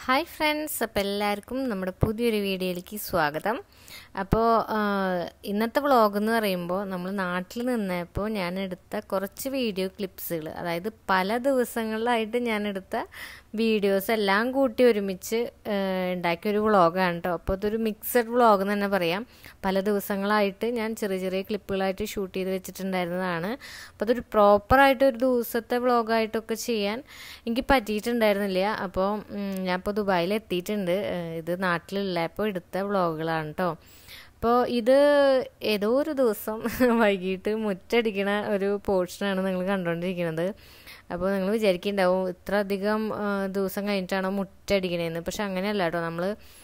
hi friends അപ്പോൾ എല്ലാവർക്കും നമ്മുടെ പുതിയൊരു വീഡിയോയിലേക്ക് സ്വാഗതം അപ്പോൾ ഇന്നത്തെ വ്ളോഗ് എന്ന് പറയുമ്പോൾ നമ്മൾ നാട്ടിൽ നിന്നപ്പോൾ ഞാൻ എടുത്ത കുറച്ച് വീഡിയോ ക്ലിപ്സുകൾ അതായത് പല ദിവസങ്ങളിലായിട്ട് ഞാൻ എടുത്ത വീഡിയോസ് എല്ലാം കൂട്ടി ഒരുമിച്ച് ഉണ്ടാക്കിയ ഒരു വ്ളോഗാണ് കേട്ടോ അപ്പോൾ അതൊരു മിക്സഡ് വ്ളോഗ് എന്ന് തന്നെ പറയാം പല ദിവസങ്ങളായിട്ട് ഞാൻ ചെറിയ ചെറിയ ക്ലിപ്പുകളായിട്ട് ഷൂട്ട് ചെയ്ത് വെച്ചിട്ടുണ്ടായിരുന്നതാണ് അപ്പോൾ അതൊരു പ്രോപ്പറായിട്ട് ഒരു ദിവസത്തെ വ്ളോഗായിട്ടൊക്കെ ചെയ്യാൻ എനിക്ക് പറ്റിയിട്ടുണ്ടായിരുന്നില്ല അപ്പോൾ ഞാൻ ഇപ്പോൾ ദുബായിൽ എത്തിയിട്ടുണ്ട് ഇത് നാട്ടിലുള്ളപ്പോൾ എടുത്ത വ്ളോഗുകളാണ് കേട്ടോ അപ്പോൾ ഇത് ഏതോ ഒരു ദിവസം വൈകിട്ട് മുറ്റടിക്കണ ഒരു പോർഷനാണ് നിങ്ങൾ കണ്ടുകൊണ്ടിരിക്കുന്നത് അപ്പോൾ നിങ്ങൾ വിചാരിക്കുന്നുണ്ടാവും ഇത്ര അധികം ദിവസം കഴിഞ്ഞിട്ടാണോ മുറ്റടിക്കണേന്ന് പക്ഷെ അങ്ങനെയല്ല കേട്ടോ നമ്മൾ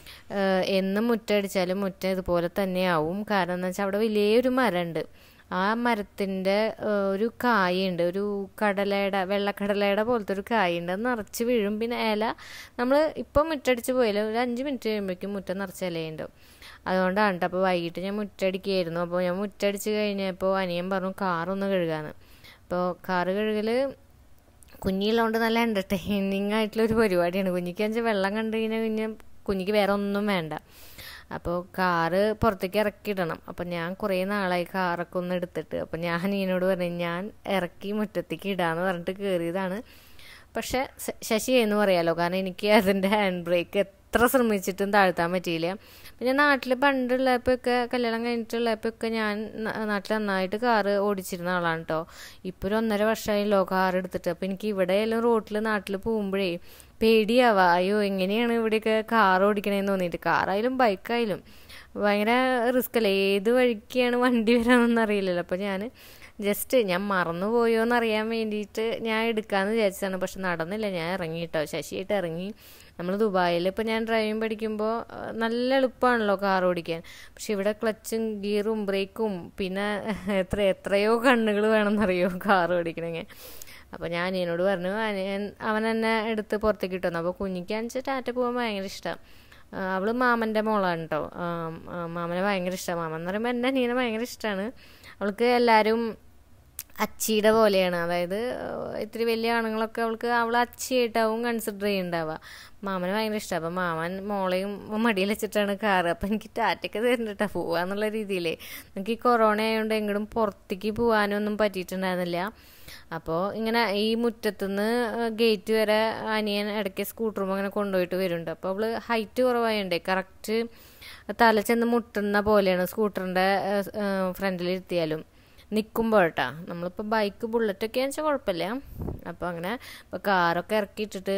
എന്നും മുറ്റടിച്ചാലും മുറ്റം ഇതുപോലെ തന്നെയാവും കാരണം എന്ന് വെച്ചാൽ അവിടെ വലിയൊരു മരമുണ്ട് ആ മരത്തിൻ്റെ ഒരു കായുണ്ട് ഒരു കടലയുടെ വെള്ളക്കടലയുടെ പോലത്തെ ഒരു കായുണ്ട് അത് നിറച്ച് വീഴും പിന്നെ ഇല നമ്മൾ ഇപ്പം മുറ്റടിച്ച് പോയാലും ഒരു അഞ്ച് മിനിറ്റ് കഴിയുമ്പോഴേക്കും മുറ്റം നിറച്ച് ഇലയുണ്ടാവും അതുകൊണ്ടാണ് കേട്ടോ അപ്പോൾ വൈകിട്ട് ഞാൻ മുറ്റടിക്കുകയായിരുന്നു അപ്പോൾ ഞാൻ മുറ്റടിച്ച് കഴിഞ്ഞപ്പോൾ അനിയൻ പറഞ്ഞു കാറൊന്ന് കഴുകാന്ന് അപ്പോൾ കാറ് കഴുകൽ കുഞ്ഞിയുള്ളതുകൊണ്ട് നല്ല എൻ്റർടൈനിങ് ആയിട്ടുള്ള ഒരു പരിപാടിയാണ് കുഞ്ഞിക്ക് വെച്ചാൽ വെള്ളം കണ്ടു കഴിഞ്ഞാൽ കഴിഞ്ഞാൽ കുഞ്ഞിക്ക് വേറെ ഒന്നും വേണ്ട അപ്പോൾ കാറ് പുറത്തേക്ക് ഇറക്കിയിടണം അപ്പം ഞാൻ കുറേ നാളായി കാറൊക്കെ ഒന്ന് എടുത്തിട്ട് അപ്പം ഞാൻ ഇതിനോട് പറഞ്ഞു ഞാൻ ഇറക്കി മുറ്റത്തേക്ക് ഇടാന്ന് പറഞ്ഞിട്ട് കയറിയതാണ് പക്ഷെ ശശി എന്ന് പറയാലോ കാരണം എനിക്ക് അതിൻ്റെ ഹാൻഡ് ബ്രേക്ക് എത്ര ശ്രമിച്ചിട്ടും താഴ്ത്താൻ പറ്റിയില്ല പിന്നെ നാട്ടിൽ പണ്ടുള്ളപ്പോഴൊക്കെ കല്യാണം കഴിഞ്ഞിട്ടുള്ളപ്പോഴൊക്കെ ഞാൻ നാട്ടിൽ നന്നായിട്ട് കാറ് ഓടിച്ചിരുന്ന ആളാണ് കേട്ടോ ഇപ്പോൾ ഒരു ഒന്നര വർഷമായല്ലോ കാർ എടുത്തിട്ട് അപ്പോൾ എനിക്ക് ഇവിടെയെല്ലാം റോട്ടിൽ നാട്ടിൽ പോകുമ്പോഴേ പേടിയാവാ അയ്യോ എങ്ങനെയാണ് ഇവിടെയൊക്കെ കാർ ഓടിക്കണേന്ന് തോന്നിയിട്ട് കാറായാലും ബൈക്കായാലും ഭയങ്കര റിസ്ക് അല്ലേ ഏത് വഴിക്കാണ് വണ്ടി വരാമെന്നൊന്നും അറിയില്ലല്ലോ അപ്പോൾ ഞാൻ ജസ്റ്റ് ഞാൻ മറന്നു പോയോ എന്നറിയാൻ വേണ്ടിയിട്ട് ഞാൻ എടുക്കാമെന്ന് വിചാരിച്ചതാണ് പക്ഷെ നടന്നില്ല ഞാൻ ഇറങ്ങി കേട്ടോ ശശിയായിട്ട് ഇറങ്ങി നമ്മൾ ദുബായിൽ ഇപ്പോൾ ഞാൻ ഡ്രൈവിംഗ് പഠിക്കുമ്പോൾ നല്ല എളുപ്പമാണല്ലോ കാർ ഓടിക്കാൻ പക്ഷെ ഇവിടെ ക്ലച്ചും ഗിയറും ബ്രേക്കും പിന്നെ എത്ര എത്രയോ കണ്ണുകൾ വേണമെന്നറിയോ കാർ ഓടിക്കണമെങ്കിൽ അപ്പോൾ ഞാൻ എന്നോട് പറഞ്ഞു അവൻ എന്നെ എടുത്ത് പുറത്തേക്ക് ഇട്ടു അപ്പോൾ കുഞ്ഞിക്കാണെന്ന് വെച്ചാൽ ടാറ്റ പോകാൻ ഭയങ്കര ഇഷ്ടമാണ് അവള് മാമൻ്റെ മോളാണ് കേട്ടോ മാമനെ ഭയങ്കര ഇഷ്ടമാണ് മാമൻ എന്ന് പറയുമ്പോൾ എൻ്റെ അനിയനെ ഭയങ്കര ഇഷ്ടമാണ് അവൾക്ക് എല്ലാവരും അച്ചിയുടെ പോലെയാണ് അതായത് ഇത്തിരി വലിയ ആണുങ്ങളൊക്കെ അവൾക്ക് അവൾ അച്ചിയായിട്ടാവും കൺസിഡർ ചെയ്യുന്നുണ്ടാവുക മാമന് ഭയങ്കര ഇഷ്ടമാണ് അപ്പം മാമൻ മോളെയും മടിയിൽ വെച്ചിട്ടാണ് കാറ് അപ്പം എനിക്ക് ടാറ്റയ്ക്ക് തരുന്നുട്ടാ പോവാന്നുള്ള രീതിയിൽ എനിക്ക് ഈ കൊറോണ ആയതുകൊണ്ട് എങ്ങോട്ടും പുറത്തേക്ക് പോകാനൊന്നും പറ്റിയിട്ടുണ്ടായിരുന്നില്ല അപ്പോൾ ഇങ്ങനെ ഈ മുറ്റത്തുനിന്ന് ഗേറ്റ് വരെ അനിയൻ ഇടയ്ക്ക് സ്കൂട്ടറും അങ്ങനെ കൊണ്ടുപോയിട്ട് വരുന്നുണ്ട് അപ്പോൾ അവൾ ഹൈറ്റ് കുറവായുണ്ടേ കറക്റ്റ് തല ചെന്ന് മുട്ടുന്ന പോലെയാണ് സ്കൂട്ടറിൻ്റെ ഫ്രണ്ടിൽ ഇരുത്തിയാലും നിൽക്കുമ്പോൾ കേട്ടാ നമ്മളിപ്പോൾ ബൈക്ക് ബുള്ളറ്റൊക്കെ വെച്ചാൽ കുഴപ്പമില്ല അപ്പോൾ അങ്ങനെ ഇപ്പോൾ കാറൊക്കെ ഇറക്കിയിട്ടിട്ട്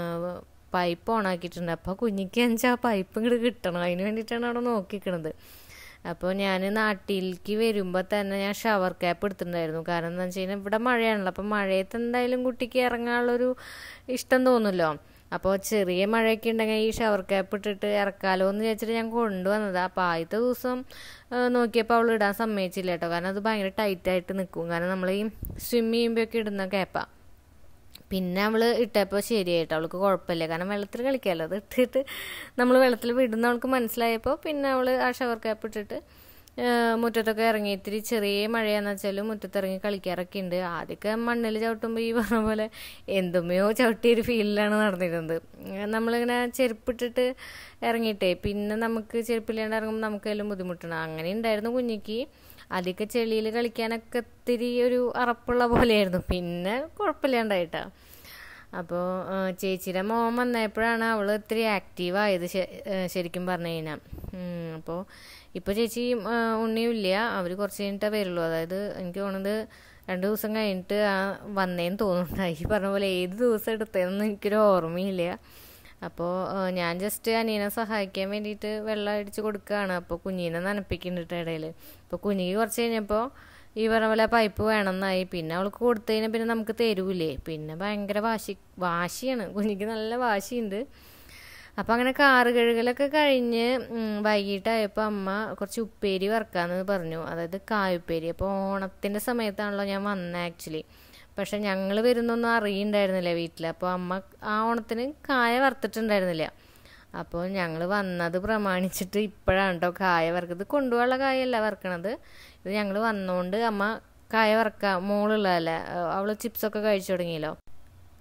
പൈപ്പ് ഓൺ ആക്കിയിട്ടുണ്ട് അപ്പോൾ കുഞ്ഞിക്ക് വെച്ചാൽ ആ പൈപ്പ് ഇങ്ങോട്ട് കിട്ടണം അതിന് വേണ്ടിയിട്ടാണ് അവിടെ നോക്കിക്കണത് അപ്പോൾ ഞാൻ നാട്ടിലേക്ക് വരുമ്പോൾ തന്നെ ഞാൻ ഷവർ ക്യാപ്പ് എടുത്തിട്ടുണ്ടായിരുന്നു കാരണം എന്താ വെച്ച് കഴിഞ്ഞാൽ ഇവിടെ മഴയാണല്ലോ അപ്പോൾ മഴയത്ത് എന്തായാലും കുട്ടിക്ക് ഇറങ്ങാനുള്ളൊരു ഇഷ്ടം തോന്നുമല്ലോ അപ്പോൾ ചെറിയ മഴയൊക്കെ ഉണ്ടെങ്കിൽ ഈ ഷവർ ക്യാപ്പ് ഇട്ടിട്ട് ഇറക്കാലോ എന്ന് വിചാരിച്ചിട്ട് ഞാൻ കൊണ്ടുവന്നത് അപ്പോൾ ആദ്യത്തെ ദിവസം നോക്കിയപ്പോൾ അവൾ ഇടാൻ സമ്മതിച്ചില്ല കേട്ടോ കാരണം അത് ഭയങ്കര ടൈറ്റായിട്ട് നിൽക്കും കാരണം നമ്മൾ ഈ സ്വിം ചെയ്യുമ്പോഴൊക്കെ ഇടുന്ന ക്യാപ്പാണ് പിന്നെ അവൾ ഇട്ടപ്പോൾ ശരിയായിട്ട് അവൾക്ക് കുഴപ്പമില്ല കാരണം വെള്ളത്തിൽ കളിക്കാമല്ലോ അത് ഇട്ടിട്ട് നമ്മൾ വെള്ളത്തിൽ വിടുന്ന അവൾക്ക് മനസ്സിലായപ്പോൾ പിന്നെ അവൾ ആ ഷവർ ക്യാപ്പ് ഇട്ടിട്ട് മുറ്റത്തൊക്കെ ഇറങ്ങി ഇത്തിരി ചെറിയ മഴയാന്ന് വെച്ചാലും മുറ്റത്തിറങ്ങി കളിക്കാറൊക്കെ ഉണ്ട് ആദ്യമൊക്കെ മണ്ണിൽ ചവിട്ടുമ്പോൾ ഈ പറഞ്ഞ പോലെ എന്തുമയോ ചവിട്ടിയൊരു ഫീലിലാണ് നടന്നിരുന്നത് നമ്മളിങ്ങനെ ചെരുപ്പിട്ടിട്ട് ഇറങ്ങിയിട്ടേ പിന്നെ നമുക്ക് ചെരുപ്പില്ലാണ്ട് ഇറങ്ങുമ്പോൾ നമുക്കെല്ലാം ബുദ്ധിമുട്ടാണ് അങ്ങനെ ഉണ്ടായിരുന്നു കുഞ്ഞിക്ക് ആദ്യമൊക്കെ ചെളിയിൽ കളിക്കാനൊക്കെ ഇത്തിരി ഒരു അറപ്പുള്ള പോലെയായിരുന്നു പിന്നെ കുഴപ്പമില്ലാണ്ടായിട്ടാ അപ്പോൾ ചേച്ചിയുടെ മോൻ വന്നപ്പോഴാണ് അവൾ ഇത്തിരി ആക്റ്റീവായത് ശരിക്കും പറഞ്ഞു കഴിഞ്ഞാൽ അപ്പോൾ ഇപ്പോൾ ചേച്ചി ഉണ്ണിയും ഇല്ല അവർ കുറച്ച് കഴിഞ്ഞിട്ടേ വരുള്ളൂ അതായത് എനിക്ക് തോന്നുന്നത് രണ്ട് ദിവസം കഴിഞ്ഞിട്ട് ആ വന്നേന്ന് തോന്നുന്നുണ്ടായി ഈ പറഞ്ഞ പോലെ ഏത് ദിവസം എടുത്തതെന്ന് എനിക്കൊരു ഓർമ്മയില്ല അപ്പോൾ ഞാൻ ജസ്റ്റ് അനിയനെ സഹായിക്കാൻ വേണ്ടിയിട്ട് വെള്ളം അടിച്ച് കൊടുക്കുകയാണ് അപ്പോൾ കുഞ്ഞിനെ നനപ്പിക്കുന്നുണ്ട് ഇടയിൽ അപ്പോൾ കുഞ്ഞിക്ക് കുറച്ച് കഴിഞ്ഞപ്പോൾ ഈ പറഞ്ഞ പോലെ പൈപ്പ് വേണമെന്നായി പിന്നെ അവൾക്ക് കൊടുത്തു കഴിഞ്ഞാൽ പിന്നെ നമുക്ക് തരൂലേ പിന്നെ ഭയങ്കര വാശി വാശിയാണ് കുഞ്ഞിക്ക് നല്ല വാശിയുണ്ട് അപ്പം അങ്ങനെ കാറ് കഴുകലൊക്കെ കഴിഞ്ഞ് വൈകിട്ടായപ്പോൾ അമ്മ കുറച്ച് ഉപ്പേരി വറക്കാമെന്ന് പറഞ്ഞു അതായത് കായുപ്പേരി അപ്പോൾ ഓണത്തിൻ്റെ സമയത്താണല്ലോ ഞാൻ വന്നത് ആക്ച്വലി പക്ഷെ ഞങ്ങൾ വരുന്നൊന്നും അറിയണ്ടായിരുന്നില്ല വീട്ടിൽ അപ്പോൾ അമ്മ ആ ഓണത്തിന് കായ വറുത്തിട്ടുണ്ടായിരുന്നില്ല അപ്പോൾ ഞങ്ങൾ വന്നത് പ്രമാണിച്ചിട്ട് ഇപ്പോഴാണ് കേട്ടോ കായ വറുക്കുന്നത് കൊണ്ടുപോകാനുള്ള കായല്ല വറുക്കണത് ഇത് ഞങ്ങൾ വന്നുകൊണ്ട് അമ്മ കായ വറക്കാം മോളുള്ളതല്ലേ അവൾ ചിപ്സൊക്കെ കഴിച്ചു തുടങ്ങിയല്ലോ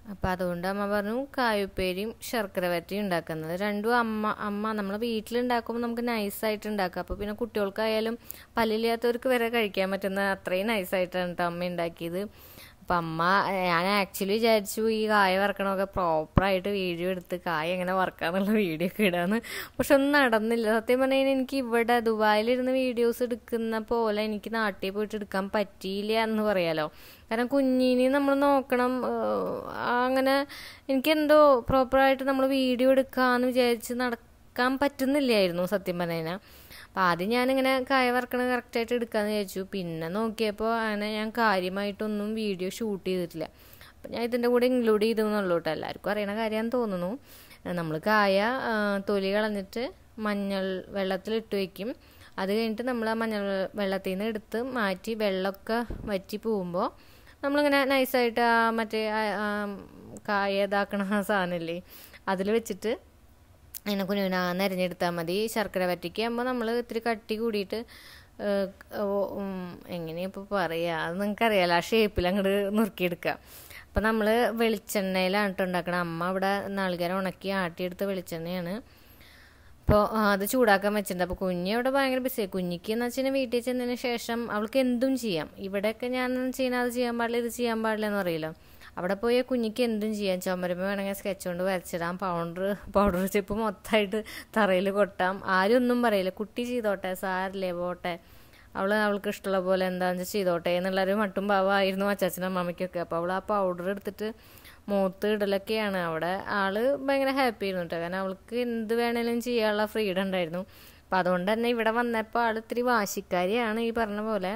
അപ്പം അതുകൊണ്ട് അമ്മ പറഞ്ഞു കായുപ്പേരിയും ശർക്കര വരട്ടിയും ഉണ്ടാക്കുന്നത് രണ്ടും അമ്മ അമ്മ നമ്മൾ വീട്ടിലുണ്ടാക്കുമ്പോൾ നമുക്ക് നൈസായിട്ട് ഉണ്ടാക്കാം അപ്പോൾ പിന്നെ കുട്ടികൾക്കായാലും പല്ലില്ലാത്തവർക്ക് വരെ കഴിക്കാൻ പറ്റുന്ന അത്രയും നൈസായിട്ടാണ് കേട്ടോ അമ്മ ഉണ്ടാക്കിയത് അപ്പം അമ്മ ഞാൻ ആക്ച്വലി വിചാരിച്ചു ഈ കായ വറക്കണമൊക്കെ പ്രോപ്പറായിട്ട് വീഡിയോ എടുത്ത് കായ എങ്ങനെ വറക്കാന്നുള്ള വീഡിയോ ഒക്കെ ഇടാന്ന് പക്ഷെ ഒന്നും നടന്നില്ല സത്യം പറഞ്ഞു കഴിഞ്ഞാൽ എനിക്ക് ഇവിടെ ദുബായിലിരുന്ന് വീഡിയോസ് എടുക്കുന്ന പോലെ എനിക്ക് നാട്ടിൽ പോയിട്ട് എടുക്കാൻ പറ്റിയില്ല എന്ന് പറയാലോ കാരണം കുഞ്ഞിനെ നമ്മൾ നോക്കണം അങ്ങനെ എനിക്കെന്തോ പ്രോപ്പറായിട്ട് നമ്മൾ വീഡിയോ എടുക്കാമെന്ന് വിചാരിച്ച് നടക്കാൻ പറ്റുന്നില്ലായിരുന്നു സത്യം പറഞ്ഞു കഴിഞ്ഞാൽ അപ്പോൾ ആദ്യം ഞാനിങ്ങനെ കായ വറക്കണ കറക്റ്റായിട്ട് എടുക്കാമെന്ന് വിചാരിച്ചു പിന്നെ നോക്കിയപ്പോൾ അങ്ങനെ ഞാൻ കാര്യമായിട്ടൊന്നും വീഡിയോ ഷൂട്ട് ചെയ്തിട്ടില്ല അപ്പം ഞാൻ ഇതിൻ്റെ കൂടെ ഇൻക്ലൂഡ് ചെയ്തെന്നുള്ളൂ കേട്ടോ എല്ലാവർക്കും അറിയണ കാര്യമാണെന്ന് തോന്നുന്നു നമ്മൾ കായ തൊലി കളഞ്ഞിട്ട് മഞ്ഞൾ വെള്ളത്തിലിട്ട് വയ്ക്കും അത് കഴിഞ്ഞിട്ട് നമ്മൾ ആ മഞ്ഞൾ വെള്ളത്തിൽ നിന്ന് എടുത്ത് മാറ്റി വെള്ളമൊക്കെ വറ്റി പോകുമ്പോൾ നമ്മളിങ്ങനെ നൈസായിട്ട് ആ മറ്റേ കായ ഇതാക്കണ സാധനമില്ലേ അതിൽ വെച്ചിട്ട് അതിനെ കുഞ്ഞുനാന്ന് അരിഞ്ഞെടുത്താൽ മതി ശർക്കര വറ്റിക്ക് ആകുമ്പോൾ നമ്മൾ ഇത്തിരി കട്ടി കൂടിയിട്ട് എങ്ങനെയാ ഇപ്പോൾ പറയുക അത് നിങ്ങൾക്കറിയാലോ ആ ഷേപ്പിൽ അങ്ങോട്ട് നുറുക്കിയെടുക്കുക അപ്പം നമ്മൾ വെളിച്ചെണ്ണയിലാണ് കേട്ടോ ഉണ്ടാക്കണം അമ്മ ഇവിടെ നാളികേരം ഉണക്കി ആട്ടിയെടുത്ത വെളിച്ചെണ്ണയാണ് അപ്പോൾ അത് ചൂടാക്കാൻ വെച്ചിട്ടുണ്ട് അപ്പോൾ കുഞ്ഞ് അവിടെ ഭയങ്കര ബിസിയായി കുഞ്ഞിക്ക് എന്ന് വെച്ചാൽ വീട്ടിൽ ചെന്നതിന് ശേഷം അവൾക്ക് എന്തും ചെയ്യാം ഇവിടെയൊക്കെ ഞാൻ ചെയ്യുന്ന അത് ചെയ്യാൻ പാടില്ല ഇത് ചെയ്യാൻ പാടില്ല എന്ന് അറിയില്ല അവിടെ പോയ കുഞ്ഞിക്ക് എന്തും ചെയ്യാം ചുമരുമ്പോൾ വേണമെങ്കിൽ സ്കെച്ച് കൊണ്ട് വരച്ചിടാം പൗഡർ പൗഡർ ചിപ്പ് മൊത്തമായിട്ട് തറയിൽ കൊട്ടാം ആരും ഒന്നും പറയില്ല കുട്ടി ചെയ്തോട്ടെ സാരില്ലേ പോട്ടെ അവൾ അവൾക്ക് ഇഷ്ടമുള്ള പോലെ എന്താണെന്ന് വെച്ചാൽ ചെയ്തോട്ടെ എന്നുള്ളൊരു മട്ടും ഭാവമായിരുന്നു അച്ചാച്ചനും അമ്മമ്മയ്ക്കൊക്കെ അപ്പോൾ അവൾ ആ പൗഡർ എടുത്തിട്ട് മൂത്ത് ഇടലൊക്കെയാണ് അവിടെ ആള് ഭയങ്കര ഹാപ്പി ആയിരുന്നു കേട്ടോ കാരണം അവൾക്ക് എന്ത് വേണേലും ചെയ്യാനുള്ള ഫ്രീഡം ഉണ്ടായിരുന്നു അപ്പം അതുകൊണ്ട് തന്നെ ഇവിടെ വന്നപ്പോൾ ആൾ ഇത്തിരി വാശിക്കാരിയാണ് ഈ പറഞ്ഞ പോലെ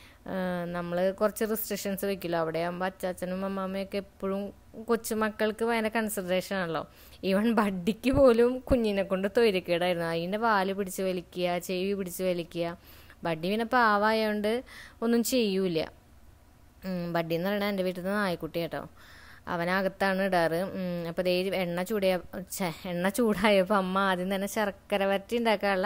നമ്മൾ കുറച്ച് റെസ്ട്രിക്ഷൻസ് വെക്കില്ല അവിടെ ആകുമ്പോൾ അച്ചാച്ചനും അമ്മാമ്മയൊക്കെ എപ്പോഴും കൊച്ചുമക്കൾക്ക് ഭയങ്കര കൺസിഡറേഷൻ ആണല്ലോ ഈവൻ ബഡ്ഡിക്ക് പോലും കുഞ്ഞിനെ കൊണ്ട് തൊരിക്കേടായിരുന്നു അതിൻ്റെ വാല് പിടിച്ച് വലിക്കുക ചെവി പിടിച്ച് വലിക്കുക ബഡ്ഡി പിന്നെ പാവായതുകൊണ്ട് ഒന്നും ചെയ്യൂല ബഡ്ഡി എന്ന് പറയുന്നത് എൻ്റെ വീട്ടിൽ നിന്ന് നായ്ക്കുട്ടി കേട്ടോ അവനകത്താണ് ഇടാറ് അപ്പോൾ ദേ എണ്ണ ചൂടിയ എണ്ണ ചൂടായപ്പോൾ അമ്മ ആദ്യം തന്നെ ശർക്കര വരട്ടി ഉണ്ടാക്കാനുള്ള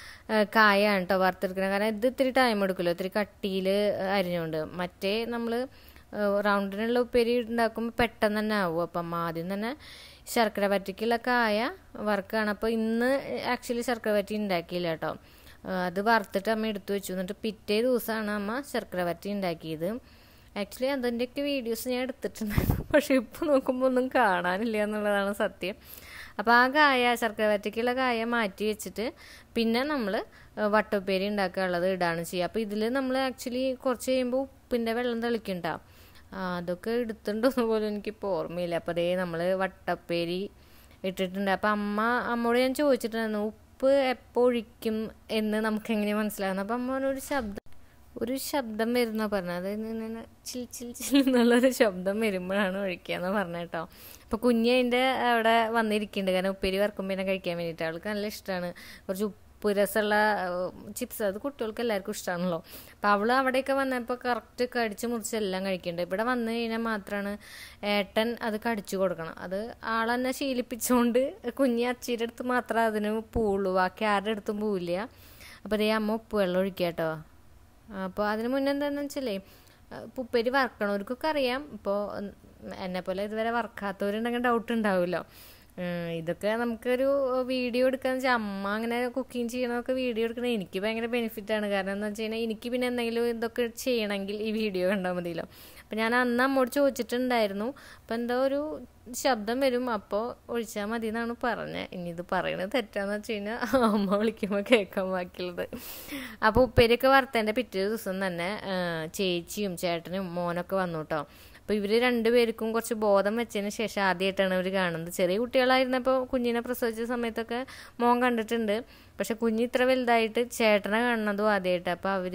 കായാണ് കേട്ടോ വറുത്തെടുക്കുന്നത് കാരണം ഇത് ഇത്തിരി ടൈം എടുക്കുമല്ലോ ഇത്തിരി കട്ടിയിൽ അരിഞ്ഞുകൊണ്ട് മറ്റേ നമ്മൾ റൗണ്ടിനുള്ള ഉപ്പേരി ഉണ്ടാക്കുമ്പോൾ പെട്ടെന്ന് തന്നെ ആവും അപ്പം അമ്മ ആദ്യം തന്നെ ശർക്കര വരട്ടിക്കുള്ള കായ വറുക്കുകയാണ് അപ്പോൾ ഇന്ന് ആക്ച്വലി ശർക്കര വരട്ടി ഉണ്ടാക്കിയില്ല കേട്ടോ അത് വറുത്തിട്ട് അമ്മ എടുത്തു വെച്ചു എന്നിട്ട് പിറ്റേ ദിവസമാണ് അമ്മ ശർക്കര വരട്ടി ഉണ്ടാക്കിയത് ആക്ച്വലി അതിൻ്റെയൊക്കെ വീഡിയോസ് ഞാൻ എടുത്തിട്ടുണ്ടായിരുന്നു പക്ഷെ ഇപ്പോൾ നോക്കുമ്പോൾ ഒന്നും കാണാനില്ല എന്നുള്ളതാണ് സത്യം അപ്പോൾ ആ കായ ശർക്കര വരട്ടിക്കുള്ള കായ മാറ്റി വെച്ചിട്ട് പിന്നെ നമ്മൾ വട്ടപ്പേരി ഉണ്ടാക്കാനുള്ളത് ഇടാണ് ചെയ്യുക അപ്പോൾ ഇതിൽ നമ്മൾ ആക്ച്വലി കുറച്ച് കഴിയുമ്പോൾ ഉപ്പിൻ്റെ വെള്ളം തെളിക്കുന്നുണ്ടാവും അതൊക്കെ എടുത്തിട്ടുണ്ടോന്ന് പോലും എനിക്കിപ്പോൾ ഓർമ്മയില്ല അപ്പോൾ അതേ നമ്മൾ വട്ടപ്പേരി ഇട്ടിട്ടുണ്ട് അപ്പോൾ അമ്മ അമ്മോട് ഞാൻ ചോദിച്ചിട്ടുണ്ടായിരുന്നു ഉപ്പ് എപ്പോൾ ഒഴിക്കും എന്ന് നമുക്ക് എങ്ങനെ മനസ്സിലാകുന്നു അപ്പോൾ അമ്മ ഒരു ശബ്ദം ഒരു ശബ്ദം വരുന്ന പറഞ്ഞത് അതായത് ഇങ്ങനെ ചിൽ ചിൽ ചിൽ എന്നുള്ളൊരു ശബ്ദം വരുമ്പോഴാണ് ഒഴിക്കുക എന്ന് പറഞ്ഞ കേട്ടോ അപ്പോൾ കുഞ്ഞ് അതിൻ്റെ അവിടെ വന്നിരിക്കുന്നുണ്ട് കാരണം ഉപ്പേരി വറക്കുമ്പോൾ തന്നെ കഴിക്കാൻ വേണ്ടിയിട്ട് അവൾക്ക് നല്ല ഇഷ്ടമാണ് കുറച്ച് ഉപ്പ് രസമുള്ള ചിപ്സ് അത് കുട്ടികൾക്ക് എല്ലാവർക്കും ഇഷ്ടമാണല്ലോ അപ്പോൾ അവൾ അവിടെയൊക്കെ വന്നപ്പോൾ കറക്റ്റ് കടിച്ച് മുറിച്ച് എല്ലാം കഴിക്കുന്നുണ്ട് ഇവിടെ വന്നു കഴിഞ്ഞാൽ മാത്രമാണ് ഏട്ടൻ അത് കടിച്ചു കൊടുക്കണം അത് ആളെന്നെ ശീലിപ്പിച്ചുകൊണ്ട് കുഞ്ഞി അച്ചിയുടെ അടുത്ത് മാത്രമേ അതിന് പോവുള്ളൂ ബാക്കി ആരുടെ അടുത്തും പോവില്ല അപ്പോൾ അതേ അമ്മ ഉപ്പ് വെള്ളം ഒഴിക്കുക കേട്ടോ അപ്പോൾ അതിന് മുന്നേ എന്താണെന്ന് വെച്ചാലേ ഇപ്പോൾ ഉപ്പേരി വറക്കണവർക്കൊക്കെ അറിയാം ഇപ്പോൾ എന്നെ പോലെ ഇതുവരെ വറക്കാത്തവരുണ്ടെങ്കിൽ ഡൗട്ട് ഉണ്ടാവുമല്ലോ ഇതൊക്കെ നമുക്കൊരു വീഡിയോ എടുക്കാന്ന് വെച്ചാൽ അമ്മ അങ്ങനെ കുക്കിംഗ് ചെയ്യണതൊക്കെ വീഡിയോ എടുക്കണത് എനിക്ക് ഭയങ്കര ബെനിഫിറ്റാണ് കാരണം എന്താ വെച്ച് കഴിഞ്ഞാൽ എനിക്ക് പിന്നെ എന്തെങ്കിലും ഇതൊക്കെ ചെയ്യണമെങ്കിൽ ഈ വീഡിയോ കണ്ടാൽ മതിയല്ലോ അപ്പം ഞാൻ അന്ന് അമ്മോട് ചോദിച്ചിട്ടുണ്ടായിരുന്നു അപ്പം എന്തോ ഒരു ശബ്ദം വരും അപ്പോൾ ഒഴിച്ചാൽ മതി എന്നാണ് പറഞ്ഞത് ഇനി ഇത് പറയണത് തെറ്റാന്ന് വെച്ച് കഴിഞ്ഞാൽ അമ്മ വിളിക്കുമ്പോൾ കേൾക്കാൻ ബാക്കിയുള്ളത് അപ്പോൾ ഉപ്പേരിയൊക്കെ വറുത്തതിൻ്റെ പിറ്റേ ദിവസം തന്നെ ചേച്ചിയും ചേട്ടനും മോനൊക്കെ വന്നു കേട്ടോ അപ്പോൾ ഇവർ രണ്ടുപേർക്കും കുറച്ച് ബോധം വെച്ചതിന് ശേഷം ആദ്യമായിട്ടാണ് ഇവർ കാണുന്നത് ചെറിയ കുട്ടികളായിരുന്നപ്പോൾ കുഞ്ഞിനെ പ്രസവിച്ച സമയത്തൊക്കെ മോൻ കണ്ടിട്ടുണ്ട് പക്ഷെ കുഞ്ഞ് ഇത്ര വലുതായിട്ട് ചേട്ടനെ കാണുന്നതും ആദ്യമായിട്ട് അപ്പോൾ അവർ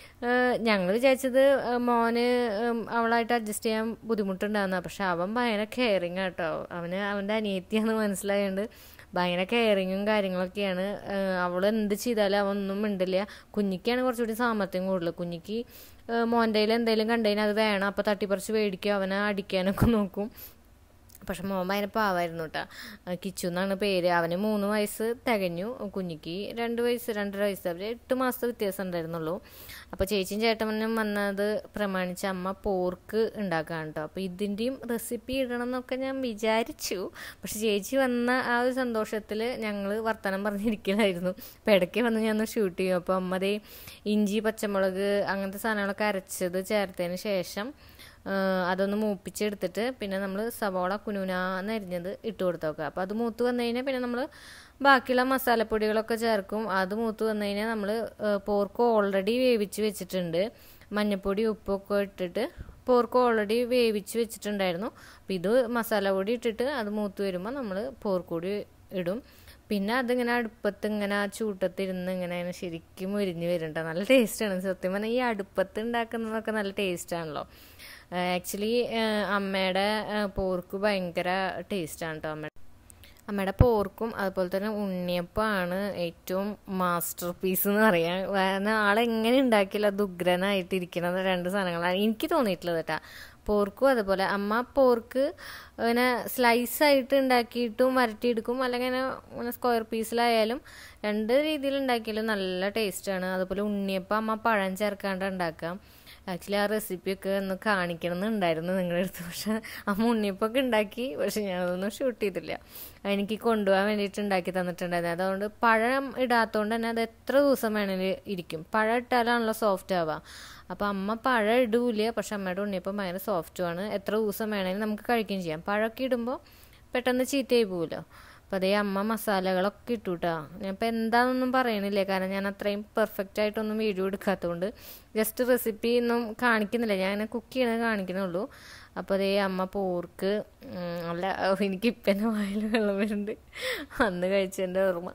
ഞങ്ങൾ വിചാരിച്ചത് മോന് അവളായിട്ട് അഡ്ജസ്റ്റ് ചെയ്യാൻ ബുദ്ധിമുട്ടുണ്ടാകുന്ന പക്ഷെ അവൻ ഭയങ്കര കെയറിങ് കേട്ടോ അവന് അവൻ്റെ അനിയത്തിയാന്ന് മനസ്സിലായതുകൊണ്ട് ഭയങ്കര കെയറിങ്ങും കാര്യങ്ങളൊക്കെയാണ് അവൾ എന്ത് ചെയ്താലും അവൻ ഒന്നും മിണ്ടില്ല കുഞ്ഞിക്കാണ് കുറച്ചുകൂടി സാമർത്ഥ്യം കൂടുതൽ കുഞ്ഞിക്ക് മോൻ്റെ എന്തെങ്കിലും കണ്ടു കഴിഞ്ഞാൽ അത് വേണം അപ്പോൾ തട്ടിപ്പറിച്ച് മേടിക്കുക അവനെ അടിക്കാനൊക്കെ നോക്കും പക്ഷെ മോൻ ഭയങ്കര പാവായിരുന്നു കേട്ടോ കിച്ചു എന്നാണ് പേര് അവന് മൂന്ന് വയസ്സ് തികഞ്ഞു കുഞ്ഞിക്ക് രണ്ട് വയസ്സ് രണ്ടര വയസ്സ് അവർ എട്ട് മാസത്തെ വ്യത്യാസം ഉണ്ടായിരുന്നുള്ളൂ അപ്പോൾ ചേച്ചിയും ചേട്ടനും വന്നത് പ്രമാണിച്ച് അമ്മ പോർക്ക് ഉണ്ടാക്കാൻ കേട്ടോ അപ്പോൾ ഇതിൻ്റെയും റെസിപ്പി ഇടണം എന്നൊക്കെ ഞാൻ വിചാരിച്ചു പക്ഷെ ചേച്ചി വന്ന ആ ഒരു സന്തോഷത്തിൽ ഞങ്ങൾ വർത്തമാനം പറഞ്ഞിരിക്കലായിരുന്നു അപ്പോൾ ഇടയ്ക്ക് വന്ന് ഞാൻ ഷൂട്ട് ചെയ്യും അപ്പോൾ അമ്മ ദേ ഇഞ്ചി പച്ചമുളക് അങ്ങനത്തെ സാധനങ്ങളൊക്കെ അരച്ചത് ചേർത്തതിന് ശേഷം അതൊന്ന് മൂപ്പിച്ചെടുത്തിട്ട് പിന്നെ നമ്മൾ സവോള കുനുനാന്ന് അരിഞ്ഞത് ഇട്ട് കൊടുത്ത് നോക്കുക അപ്പോൾ അത് മൂത്ത് വന്നു കഴിഞ്ഞാൽ പിന്നെ നമ്മൾ ബാക്കിയുള്ള മസാലപ്പൊടികളൊക്കെ ചേർക്കും അത് മൂത്ത് വന്നു കഴിഞ്ഞാൽ നമ്മൾ പോർക്ക് ഓൾറെഡി വേവിച്ച് വെച്ചിട്ടുണ്ട് മഞ്ഞൾപ്പൊടി ഉപ്പൊക്കെ ഇട്ടിട്ട് പോർക്ക് ഓൾറെഡി വേവിച്ച് വെച്ചിട്ടുണ്ടായിരുന്നു അപ്പോൾ ഇത് മസാല പൊടി ഇട്ടിട്ട് അത് മൂത്ത് വരുമ്പോൾ നമ്മൾ പോർക്ക് കൂടി ഇടും പിന്നെ അതിങ്ങനെ അടുപ്പത്ത് ഇങ്ങനെ ആ ചൂട്ടത്തിരുന്ന് ഇങ്ങനെ ശരിക്കും മുരിഞ്ഞ് വരുന്നുണ്ട് നല്ല ടേസ്റ്റാണ് സത്യം പറഞ്ഞാൽ ഈ അടുപ്പത്ത് ഉണ്ടാക്കുന്നതൊക്കെ നല്ല ടേസ്റ്റാണല്ലോ ആക്ച്വലി അമ്മയുടെ പോർക്ക് ഭയങ്കര ടേസ്റ്റാണ് കേട്ടോ അമ്മ അമ്മയുടെ പോർക്കും അതുപോലെ തന്നെ ഉണ്ണിയപ്പമാണ് ഏറ്റവും മാസ്റ്റർ പീസ് എന്ന് പറയാം കാരണം ആളെങ്ങനെ ഉണ്ടാക്കിയാലും അത് ഉഗ്രനായിട്ടിരിക്കുന്നത് രണ്ട് സാധനങ്ങളാണ് എനിക്ക് തോന്നിയിട്ടുള്ളത് കേട്ടോ പോർക്കും അതുപോലെ അമ്മ പോർക്ക് ഇങ്ങനെ സ്ലൈസ് ആയിട്ട് ഉണ്ടാക്കിയിട്ടും വരട്ടിയെടുക്കും അല്ലെങ്കിൽ ഇങ്ങനെ സ്ക്വയർ പീസിലായാലും രണ്ട് രീതിയിൽ ഉണ്ടാക്കിയാലും നല്ല ടേസ്റ്റാണ് അതുപോലെ ഉണ്ണിയപ്പം അമ്മ പഴം ചേർക്കാണ്ട് ഉണ്ടാക്കാം ആക്ച്വലി ആ റെസിപ്പിയൊക്കെ ഒന്ന് കാണിക്കണം എന്നുണ്ടായിരുന്നു നിങ്ങളുടെ അടുത്ത് പക്ഷെ അമ്മ ഉണ്ണിയപ്പൊക്കെ ഉണ്ടാക്കി പക്ഷെ ഞാനതൊന്നും ഷൂട്ട് ചെയ്തില്ല എനിക്ക് കൊണ്ടുപോകാൻ വേണ്ടിയിട്ട് ഉണ്ടാക്കി തന്നിട്ടുണ്ടായിരുന്നു അതുകൊണ്ട് പഴം ഇടാത്തതുകൊണ്ട് തന്നെ അത് എത്ര ദിവസം വേണമെങ്കിലും ഇരിക്കും പഴം ഇട്ടാലാണല്ലോ സോഫ്റ്റ് ആവുക അപ്പോൾ അമ്മ പഴം ഇടൂല പക്ഷെ അമ്മയുടെ ഉണ്ണിയപ്പം ഭയങ്കര സോഫ്റ്റുമാണ് എത്ര ദിവസം വേണമെങ്കിലും നമുക്ക് കഴിക്കുകയും ചെയ്യാം പഴമൊക്കെ ഇടുമ്പോൾ പെട്ടെന്ന് ചീത്തയായി പോകുമല്ലോ അപ്പോൾ അതേ അമ്മ മസാലകളൊക്കെ ഇട്ടു കേട്ടോ ഞാനിപ്പോൾ എന്താണെന്നൊന്നും പറയണില്ല കാരണം ഞാൻ അത്രയും പെർഫെക്റ്റ് ആയിട്ടൊന്നും വീഡിയോ എടുക്കാത്തതുകൊണ്ട് ജസ്റ്റ് റെസിപ്പി ഒന്നും കാണിക്കുന്നില്ല ഞാൻ അങ്ങനെ കുക്ക് ചെയ്യണത് കാണിക്കുന്നുള്ളൂ അപ്പോൾ അതേ അമ്മ പോർക്ക് അല്ല എനിക്ക് ഇപ്പം എൻ്റെ വായിൽ വെള്ളം വരുന്നുണ്ട് അന്ന് കഴിച്ചതിൻ്റെ ഓർമ്മ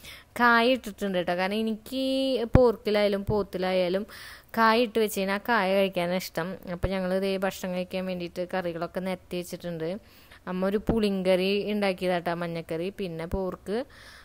കായ ഇട്ടിട്ടുണ്ട് കേട്ടോ കാരണം എനിക്ക് പോർക്കിലായാലും പോത്തിലായാലും കായ ഇട്ട് വെച്ച് കഴിഞ്ഞാൽ ആ കായ കഴിക്കാനാണ് ഇഷ്ടം അപ്പോൾ ഞങ്ങൾ ഇതേ ഭക്ഷണം കഴിക്കാൻ വേണ്ടിയിട്ട് കറികളൊക്കെ നിരത്തി വെച്ചിട്ടുണ്ട് അമ്മ ഒരു പുളിങ്കറി ഉണ്ടാക്കിയതാട്ടോ മഞ്ഞക്കറി പിന്നെ പോർക്ക്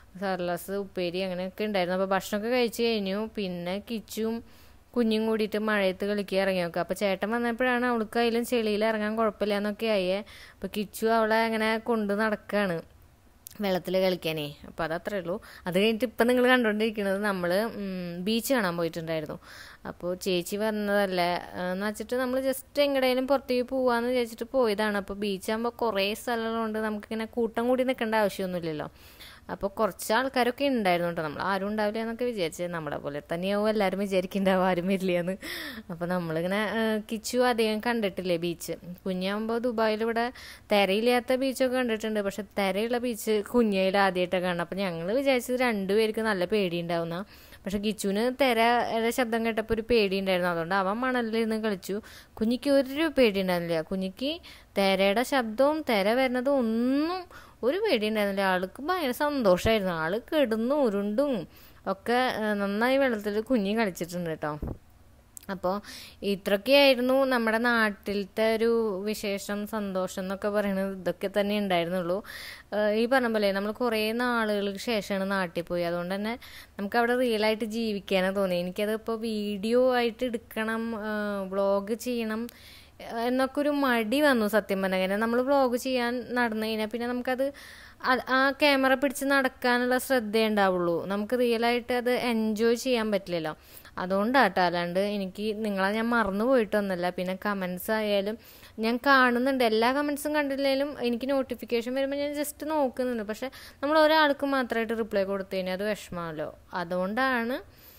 സർലസ് ഉപ്പേരി അങ്ങനെയൊക്കെ ഉണ്ടായിരുന്നു അപ്പോൾ ഭക്ഷണമൊക്കെ കഴിച്ച് കഴിഞ്ഞു പിന്നെ കിച്ചും കുഞ്ഞും കൂടിയിട്ട് മഴയത്ത് കളിക്കാൻ ഇറങ്ങി നോക്കുക അപ്പോൾ ചേട്ടൻ വന്നപ്പോഴാണ് അവൾക്ക് അതിലും ചെളിയിൽ ഇറങ്ങാൻ കുഴപ്പമില്ല എന്നൊക്കെ ആയേ അപ്പോൾ കിച്ചു അവളെ അങ്ങനെ കൊണ്ട് നടക്കുകയാണ് വെള്ളത്തിൽ കളിക്കാനേ അപ്പോൾ അതത്രേ ഉള്ളൂ അത് കഴിഞ്ഞിട്ട് ഇപ്പം നിങ്ങൾ കണ്ടുകൊണ്ടിരിക്കുന്നത് നമ്മൾ ബീച്ച് കാണാൻ പോയിട്ടുണ്ടായിരുന്നു അപ്പോൾ ചേച്ചി പറഞ്ഞതല്ലേ എന്ന് വെച്ചിട്ട് നമ്മൾ ജസ്റ്റ് എങ്ങടേലും പുറത്തേക്ക് പോവാന്ന് വിചാരിച്ചിട്ട് പോയതാണ് അപ്പോൾ ബീച്ചാകുമ്പോൾ കുറേ സ്ഥലങ്ങളുണ്ട് നമുക്കിങ്ങനെ കൂട്ടം കൂടി നിൽക്കേണ്ട ആവശ്യമൊന്നുമില്ലല്ലോ അപ്പോൾ കുറച്ച് ആൾക്കാരൊക്കെ ഉണ്ടായിരുന്നു കേട്ടോ നമ്മൾ ആരും ഉണ്ടാവില്ല എന്നൊക്കെ വിചാരിച്ചത് നമ്മളെ പോലെ തന്നെയാവും എല്ലാവരും വിചാരിക്കുന്നുണ്ടാവും ആരും വരില്ലെന്ന് അപ്പോൾ നമ്മളിങ്ങനെ കിച്ചു അധികം കണ്ടിട്ടില്ലേ ബീച്ച് കുഞ്ഞാകുമ്പോൾ ദുബായിൽ ഇവിടെ തിരയില്ലാത്ത ബീച്ചൊക്കെ കണ്ടിട്ടുണ്ട് പക്ഷെ തിരയുള്ള ബീച്ച് കുഞ്ഞയിൽ ആദ്യമായിട്ടൊക്കെ കാണണം അപ്പോൾ ഞങ്ങൾ വിചാരിച്ചത് രണ്ടുപേർക്ക് നല്ല പേടിയുണ്ടാവുന്ന പക്ഷെ കിച്ചുവിന് തിരയുടെ ശബ്ദം കേട്ടപ്പോൾ ഒരു പേടി ഉണ്ടായിരുന്നു അതുകൊണ്ട് അവൻ മണലിലിരുന്ന് കളിച്ചു കുഞ്ഞിക്ക് ഒരു പേടി ഉണ്ടായിരുന്നില്ല കുഞ്ഞിക്ക് തിരയുടെ ശബ്ദവും തിര വരുന്നതും ഒന്നും ഒരു പേടി ഉണ്ടായിരുന്നില്ല ആൾക്ക് ഭയങ്കര സന്തോഷമായിരുന്നു ആള് കിടന്നും ഉരുണ്ടും ഒക്കെ നന്നായി വെള്ളത്തിൽ കുഞ്ഞി കളിച്ചിട്ടുണ്ട് കേട്ടോ അപ്പോൾ ഇത്രയൊക്കെയായിരുന്നു നമ്മുടെ നാട്ടിലത്തെ ഒരു വിശേഷം സന്തോഷം എന്നൊക്കെ പറയുന്നത് ഇതൊക്കെ തന്നെ ഉണ്ടായിരുന്നുള്ളൂ ഈ പറഞ്ഞ പോലെ നമ്മൾ കുറേ നാളുകൾക്ക് ശേഷമാണ് നാട്ടിൽ പോയി അതുകൊണ്ട് തന്നെ നമുക്ക് അവിടെ റിയലായിട്ട് ജീവിക്കാനാണ് തോന്നി എനിക്കത് ഇപ്പോൾ വീഡിയോ ആയിട്ട് എടുക്കണം വ്ളോഗ് ചെയ്യണം എന്നൊക്കെ ഒരു മടി വന്നു സത്യം പറഞ്ഞാൽ കാരണം നമ്മൾ വ്ളോഗ് ചെയ്യാൻ നടന്നു കഴിഞ്ഞാൽ പിന്നെ നമുക്കത് ആ ക്യാമറ പിടിച്ച് നടക്കാനുള്ള ശ്രദ്ധ ഉണ്ടാവുള്ളൂ നമുക്ക് റിയലായിട്ട് അത് എൻജോയ് ചെയ്യാൻ പറ്റില്ലല്ലോ അതുകൊണ്ടാട്ടോ അല്ലാണ്ട് എനിക്ക് നിങ്ങളെ ഞാൻ മറന്നു പോയിട്ടൊന്നുമല്ല പിന്നെ കമൻസ് ആയാലും ഞാൻ കാണുന്നുണ്ട് എല്ലാ കമൻസും കണ്ടില്ലെങ്കിലും എനിക്ക് നോട്ടിഫിക്കേഷൻ വരുമ്പോൾ ഞാൻ ജസ്റ്റ് നോക്കുന്നുണ്ട് പക്ഷെ നമ്മൾ ഒരാൾക്ക് മാത്രമായിട്ട് റിപ്ലൈ കൊടുത്തു കഴിഞ്ഞാൽ അത് വിഷമമല്ലോ അതുകൊണ്ടാണ്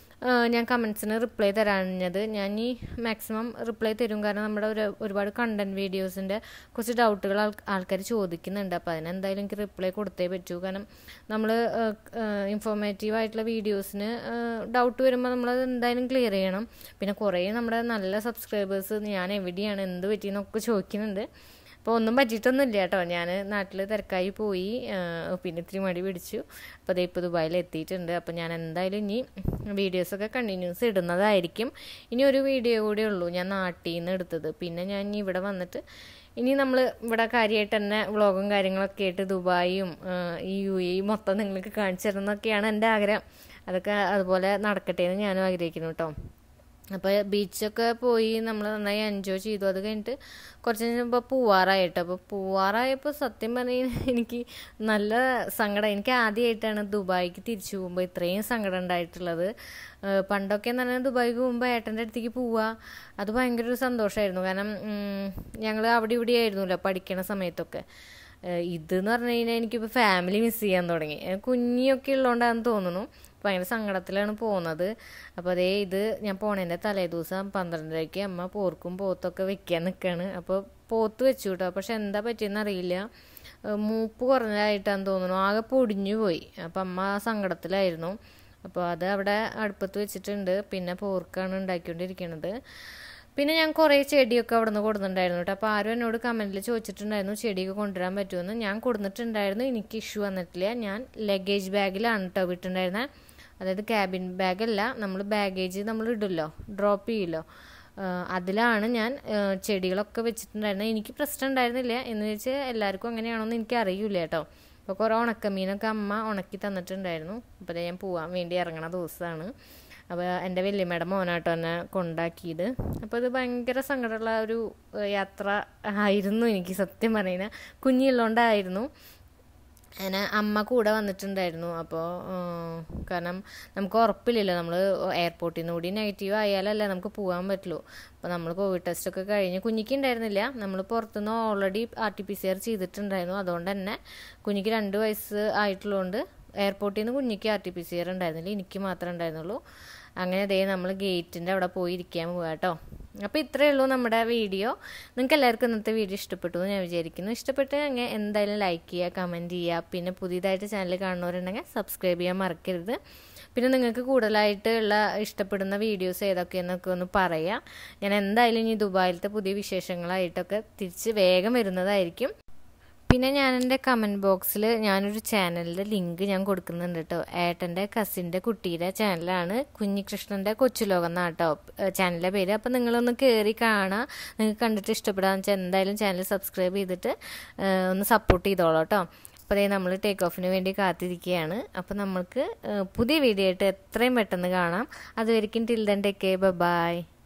ഞാൻ കമൻസിന് റിപ്ലൈ തരാഞ്ഞത് ഞാൻ ഈ മാക്സിമം റിപ്ലൈ തരും കാരണം നമ്മുടെ ഒരു ഒരുപാട് കണ്ടന്റ് വീഡിയോസിൻ്റെ കുറച്ച് ഡൗട്ടുകൾ ആൾക്കാർ ചോദിക്കുന്നുണ്ട് അപ്പോൾ അതിനെന്തായാലും എനിക്ക് റിപ്ലൈ കൊടുത്തേ പറ്റൂ കാരണം നമ്മൾ ഇൻഫോർമേറ്റീവ് ആയിട്ടുള്ള വീഡിയോസിന് ഡൗട്ട് വരുമ്പോൾ നമ്മളത് എന്തായാലും ക്ലിയർ ചെയ്യണം പിന്നെ കുറേ നമ്മുടെ നല്ല സബ്സ്ക്രൈബേഴ്സ് ഞാൻ എവിടെയാണ് എന്ത് പറ്റിയെന്നൊക്കെ ചോദിക്കുന്നുണ്ട് അപ്പോൾ ഒന്നും പറ്റിയിട്ടൊന്നുമില്ല കേട്ടോ ഞാൻ നാട്ടിൽ തിരക്കായി പോയി പിന്നെ ഇത്തിരി മടി പിടിച്ചു അപ്പോൾ അതേ ഇപ്പോൾ ദുബായിൽ എത്തിയിട്ടുണ്ട് അപ്പോൾ ഞാൻ എന്തായാലും ഇനി വീഡിയോസൊക്കെ കണ്ടിന്യൂസ് ഇടുന്നതായിരിക്കും ഇനി ഒരു വീഡിയോ കൂടെ ഉള്ളൂ ഞാൻ നാട്ടിൽ നിന്ന് എടുത്തത് പിന്നെ ഞാൻ ഇനി ഇവിടെ വന്നിട്ട് ഇനി നമ്മൾ ഇവിടെ കാര്യമായിട്ട് തന്നെ വ്ളോഗും കാര്യങ്ങളൊക്കെ ആയിട്ട് ദുബായും ഈ യു എ മൊത്തം നിങ്ങൾക്ക് കാണിച്ചു തരുന്നൊക്കെയാണ് എൻ്റെ ആഗ്രഹം അതൊക്കെ അതുപോലെ നടക്കട്ടെ എന്ന് ഞാനും ആഗ്രഹിക്കുന്നു കേട്ടോ അപ്പോൾ ബീച്ചൊക്കെ പോയി നമ്മൾ നന്നായി എൻജോയ് ചെയ്തു അത് കഴിഞ്ഞിട്ട് കുറച്ച് കഴിഞ്ഞപ്പോൾ പൂവാറായിട്ട് അപ്പോൾ പൂവാറായപ്പോൾ സത്യം പറഞ്ഞാൽ എനിക്ക് നല്ല സങ്കടം എനിക്ക് ആദ്യമായിട്ടാണ് ദുബായിക്ക് തിരിച്ചു പോകുമ്പോൾ ഇത്രയും സങ്കടം ഉണ്ടായിട്ടുള്ളത് ഏഹ് പണ്ടൊക്കെ എന്ന് പറഞ്ഞാൽ ദുബായിക്ക് പോകുമ്പോൾ ഏട്ടൻ്റെ അടുത്തേക്ക് പോവുക അത് ഭയങ്കര ഒരു സന്തോഷമായിരുന്നു കാരണം ഞങ്ങൾ അവിടെ ഇവിടെ ആയിരുന്നല്ലോ പഠിക്കണ സമയത്തൊക്കെ ഏഹ് ഇതെന്ന് പറഞ്ഞു കഴിഞ്ഞാൽ എനിക്കിപ്പോൾ ഫാമിലി മിസ് ചെയ്യാൻ തുടങ്ങി ഏഹ് കുഞ്ഞിയൊക്കെ ഉള്ളതുകൊണ്ടാണെന്ന് തോന്നുന്നു ഭയങ്കര സങ്കടത്തിലാണ് പോകുന്നത് അപ്പോൾ അതേ ഇത് ഞാൻ പോണതിൻ്റെ തലേ ദിവസം പന്ത്രണ്ടരയ്ക്ക് അമ്മ പോർക്കും പോത്തൊക്കെ വെക്കാൻ നിൽക്കുകയാണ് അപ്പോൾ പോത്ത് വെച്ചു കേട്ടോ പക്ഷെ എന്താ പറ്റിയെന്ന് അറിയില്ല ഏഹ് മൂപ്പ് കുറഞ്ഞതായിട്ടാന്ന് തോന്നുന്നു ആകെ പൊടിഞ്ഞു പോയി അപ്പം അമ്മ സങ്കടത്തിലായിരുന്നു അപ്പോൾ അത് അവിടെ അടുപ്പത്ത് വെച്ചിട്ടുണ്ട് പിന്നെ പോർക്കാണ് ഉണ്ടാക്കിക്കൊണ്ടിരിക്കുന്നത് പിന്നെ ഞാൻ കുറേ ചെടിയൊക്കെ അവിടെ നിന്ന് കൊടുത്തിട്ടുണ്ടായിരുന്നു കേട്ടോ അപ്പോൾ ആരും എന്നോട് കമൻറ്റിൽ ചോദിച്ചിട്ടുണ്ടായിരുന്നു ചെടിയൊക്കെ കൊണ്ടുവരാൻ പറ്റുമെന്ന് ഞാൻ കൊടുത്തിട്ടുണ്ടായിരുന്നു എനിക്ക് ഇഷ്യൂ വന്നിട്ടില്ല ഞാൻ ലഗേജ് ബാഗിലാണ് കേട്ടോ വിട്ടിട്ടുണ്ടായിരുന്നത് അതായത് ക്യാബിൻ ബാഗല്ല നമ്മൾ ബാഗേജ് നമ്മൾ ഇടുമല്ലോ ഡ്രോപ്പ് ചെയ്യുമല്ലോ അതിലാണ് ഞാൻ ആ, ചെടികളൊക്കെ വെച്ചിട്ടുണ്ടായിരുന്നത് എനിക്ക് പ്രശ്നം ഉണ്ടായിരുന്നില്ല എന്ന് വെച്ചാൽ എല്ലാവർക്കും അങ്ങനെയാണോന്ന് എനിക്ക് അറിയില്ല കേട്ടോ അപ്പോൾ കുറേ ഉണക്കമീനൊക്കെ അമ്മ ഉണക്കി തന്നിട്ടുണ്ടായിരുന്നു അപ്പോൾ ദേ ഞാൻ പോകാൻ വേണ്ടി ഇറങ്ങണ ദിവസമാണ് അപ്പോൾ എൻ്റെ വല്യമ്മയുടെ മോനാട്ടോ എന്നെ കൊണ്ടാക്കിയത് അപ്പോൾ ഇത് ഭയങ്കര സങ്കടമുള്ള ഒരു ഏഹ്, യാത്ര ആയിരുന്നു എനിക്ക് സത്യം പറയുന്നത് കുഞ്ഞുള്ളതുകൊണ്ടായിരുന്നു അങ്ങനെ അമ്മ കൂടെ വന്നിട്ടുണ്ടായിരുന്നു അപ്പോൾ കാരണം നമുക്ക് ഉറപ്പില്ലല്ലോ നമ്മൾ എയർപോർട്ടിൽ നിന്ന് കൂടി നെഗറ്റീവ് ആയാലല്ലേ നമുക്ക് പോകാൻ പറ്റുള്ളൂ അപ്പോൾ നമ്മൾ കോവിഡ് ടെസ്റ്റ് ഒക്കെ കഴിഞ്ഞ് കുഞ്ഞിക്ക് ഉണ്ടായിരുന്നില്ല നമ്മൾ പുറത്തുനിന്ന് already R T P C R ചെയ്തിട്ടുണ്ടായിരുന്നു അതുകൊണ്ട് തന്നെ കുഞ്ഞിക്ക് രണ്ട് വയസ്സ് ആയിട്ടുള്ളതുകൊണ്ട് എയർപോർട്ടിൽ നിന്ന് കുഞ്ഞിക്ക് R T P C R ഉണ്ടായിരുന്നില്ല എനിക്ക് മാത്രമേ ഉണ്ടായിരുന്നുള്ളൂ അങ്ങനെ ദേ നമ്മൾ ഗേറ്റിൻ്റെ അവിടെ പോയി ഇരിക്കാൻ പോവാ കേട്ടോ അപ്പോൾ ഇത്രയേ ഉള്ളൂ നമ്മുടെ വീഡിയോ നിങ്ങൾക്ക് എല്ലാവർക്കും ഇന്നത്തെ വീഡിയോ ഇഷ്ടപ്പെട്ടു എന്ന് ഞാൻ വിചാരിക്കുന്നു ഇഷ്ടപ്പെട്ട് അങ്ങനെ എന്തായാലും ലൈക്ക് ചെയ്യുക കമൻറ്റ് ചെയ്യുക പിന്നെ പുതിയതായിട്ട് ചാനൽ കാണുന്നവരുണ്ടെങ്കിൽ സബ്സ്ക്രൈബ് ചെയ്യാൻ മറക്കരുത് പിന്നെ നിങ്ങൾക്ക് കൂടുതലായിട്ടുള്ള ഇഷ്ടപ്പെടുന്ന വീഡിയോസ് ഏതൊക്കെയെന്നൊക്കെ ഒന്ന് പറയാം ഞാൻ എന്തായാലും ഇനി ദുബായിലത്തെ പുതിയ വിശേഷങ്ങളായിട്ടൊക്കെ തിരിച്ച് വേഗം വരുന്നതായിരിക്കും പിന്നെ ഞാൻ എൻ്റെ കമൻറ്റ് ബോക്സിൽ ഞാനൊരു ചാനലിൻ്റെ ലിങ്ക് ഞാൻ കൊടുക്കുന്നുണ്ട് കേട്ടോ ഏട്ടൻ്റെ കസിൻ്റെ കുട്ടിയുടെ ചാനലാണ് കുഞ്ഞികൃഷ്ണൻ്റെ കൊച്ചുലോകം എന്നാണ് കേട്ടോ ചാനലിൻ്റെ പേര് അപ്പോൾ നിങ്ങളൊന്ന് കയറി കാണാം നിങ്ങൾക്ക് കണ്ടിട്ട് ഇഷ്ടപ്പെടാന്ന് വെച്ചാൽ എന്തായാലും ചാനൽ സബ്സ്ക്രൈബ് ചെയ്തിട്ട് ഏഹ്, ഒന്ന് സപ്പോർട്ട് ചെയ്തോളൂ കേട്ടോ അപ്പോൾ അതേ നമ്മൾ ടേക്ക് ഓഫിന് വേണ്ടി കാത്തിരിക്കുകയാണ് അപ്പോൾ നമ്മൾക്ക് ഏഹ്, പുതിയ വീഡിയോ ആയിട്ട് എത്രയും പെട്ടെന്ന് കാണാം അതുവരെയും ടിൽ ദൻ ടേക്ക് ബൈ